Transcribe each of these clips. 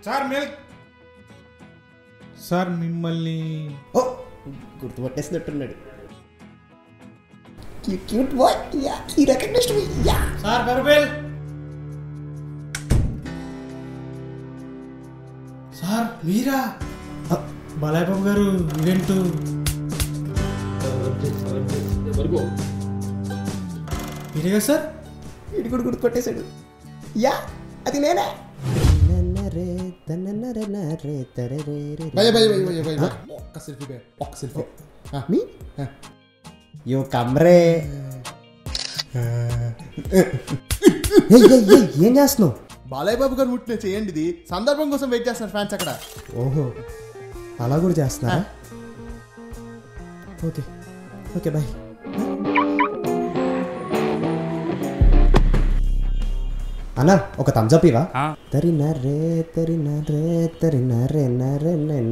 Sir milk sir మిమ్మల్ని ఓ గుర్తుపట్టేసినట్టున్నాడు క్యూట్ బాయ్ యా ఈ రికగ్నిషన్ యా సార్ బర్బెల్ సార్ మీరా బాలయ్య బాబు గారు ఈవెంట్ మీరే కదా సార్ ఇటు కూడా గుర్తుపట్టేశాడు యా అది నేనే నన్నరే తన్నరే నరే తరరే రే భయ భయ భయ భయ భయ ఒక్క సెల్ఫీ భయ ఒక్క సెల్ఫీ మీ యో కమ్రే ఏయ్, ఏయ్, ఏయ్, ఏం చేస్తున్నావు బాలయ్య బాబు గారు ముట్టిన చేయండి ఇది సందర్భం కోసం వెయిట్ చేస్తున్నారు ఫ్యాన్స్ అక్కడ ఓహో అలా కూడా చేస్తున్నారా ఓకే ఓకే బాయ్ అన్నా ఒక థమ్స్ అప్ ఇవా తరి నరే తరి నరే తరి నరే నరే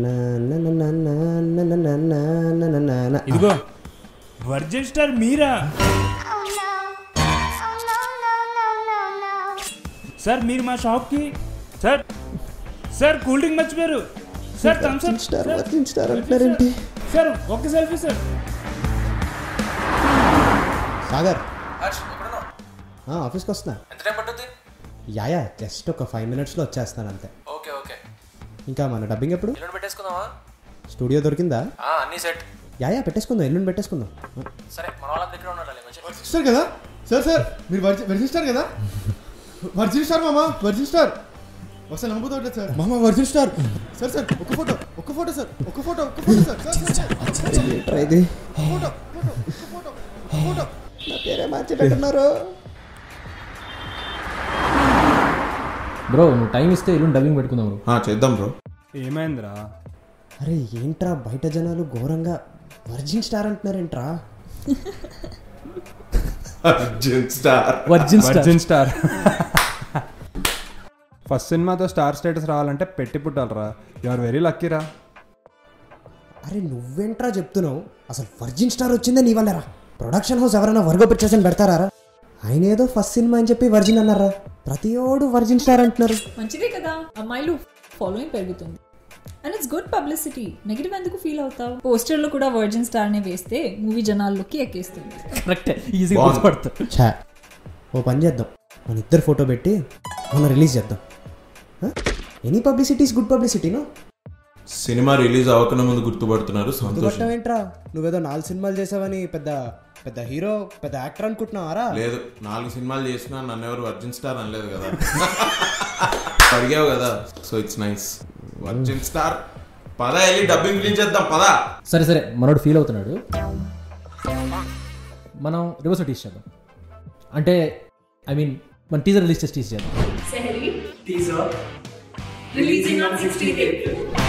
ఇదిగో వర్జిన్ స్టార్ మీరా సార్ మీరు మా షాప్కి సార్ సార్ కూల్ డ్రింక్ మర్చిపోయారు sir Thums up star star అంటున్నారేంటి సార్ ఒక్క సెల్ఫీ సార్ సాగర్ ఆ, ఆఫీస్కి వస్తున్నా ఎంత టైం పట్టుద్ది యా యా జస్ట్ ఒక ఫైవ్ మినిట్స్లో వచ్చేస్తాను అంతే ఓకే ఓకే ఇంకా మన డబ్బింగ్ ఎప్పుడు ఎల్లుండి పెట్టేసుకుందామా స్టూడియో దొరికిందా ఆ, అన్నీ సెట్ యా యా పెట్టేసుకుందాం ఎల్లుండి పెట్టేసుకుందాం సరే మన వాళ్ళ దగ్గర ఉండాలి మంచి స్టార్ కదా సార్ సార్ మీరు వర్జి వర్జిన్ స్టార్ కదా వర్జిన్ స్టార్ మామా వర్జిన్ స్టార్ ఒకసారి నమ్ముతోట్లేదు సార్ మామా వర్జిన్ స్టార్ సార్ సార్ ఒక ఫోటో ఒక ఫోటో సార్ ఒక ఫోటో ఒక photo sir sir sir, sir ఏంట్రా ఇది ఫోటో ఫోటో ఒక ఫోటో ఒక ఫోటో నా పేరే మార్చేటట్టున్నారు బ్రో నువ్వు టైం ఇస్తే ఎల్లుండి డబ్బింగ్ పెట్టుకుందాం బ్రో చేద్దాం బ్రో ఏమైందిరా అరే ఏంట్రా బయట జనాలు ఘోరంగా వర్జిన్ స్టార్ అంటున్నారేంట్రా star virgin star virgin star first సినిమాతో స్టార్ స్టేటస్ రావాలంటే పెట్టి పుట్టాలరా యు ఆర్ వెరీ లక్కీరా అరే నువ్వేంట్రా చెప్తున్నావు అసలు వర్జిన్ స్టార్ వచ్చిందే నీ వల్లరా ప్రొడక్షన్ హౌస్ ఎవరైనా వర్గో పిక్చర్స్ అని పెడతారా ఆయన ఏదో ఫస్ట్ సినిమా అని చెప్పి వర్జిన్ అన్నారా ప్రతి ఓడు వర్జిన్ స్టార్ అంటున్నారు మంచిదే కదా అమ్మాయిలు ఫాలోయింగ్ పెరుగుతుంది and it's good publicity negative ఎందుకు ఫీల్ అవుతావు పోస్టర్లో కూడా వర్జిన్ స్టార్ నే వేస్తే మూవీ జనాల్లోకి ఎక్కేస్తుంది కరెక్టే ఈజీగా గుర్తుపడతారు ఛా ఓ పని చేద్దాం మన ఇద్దరు ఫోటో పెట్టి మనం రిలీజ్ చేద్దాం ఎనీ పబ్లిసిటీ గుడ్ పబ్లిసిటీను సినిమా రిలీజ్ అవ్వకనే ముందు గుర్తుపడుతున్నారు సంతోషం గుర్తుపట్టమేంట్రా నువ్వేదో నాలుగు సినిమాలు చేసావని పెద్ద పెద్ద హీరో పెద్ద యాక్టర్ అనుకుంటున్నావారా లేదు నాలుగు సినిమాలు చేసినా నన్ను ఎవరు వర్జిన్ స్టార్ అనలేదు కదా అడిగావు కదా so it's nice virgin star పద వెళ్ళి డబ్బింగ్ రిలీజ్ చేద్దాం పదా సరే సరే మనోడు ఫీల్ అవుతున్నాడు మనం రివర్స్ టీస్ చేద్దాం అంటే ఐ మీన్ మన టీజర్ రిలీజ్ చేసి టీస్ చేద్దాం Releasing on 16th April.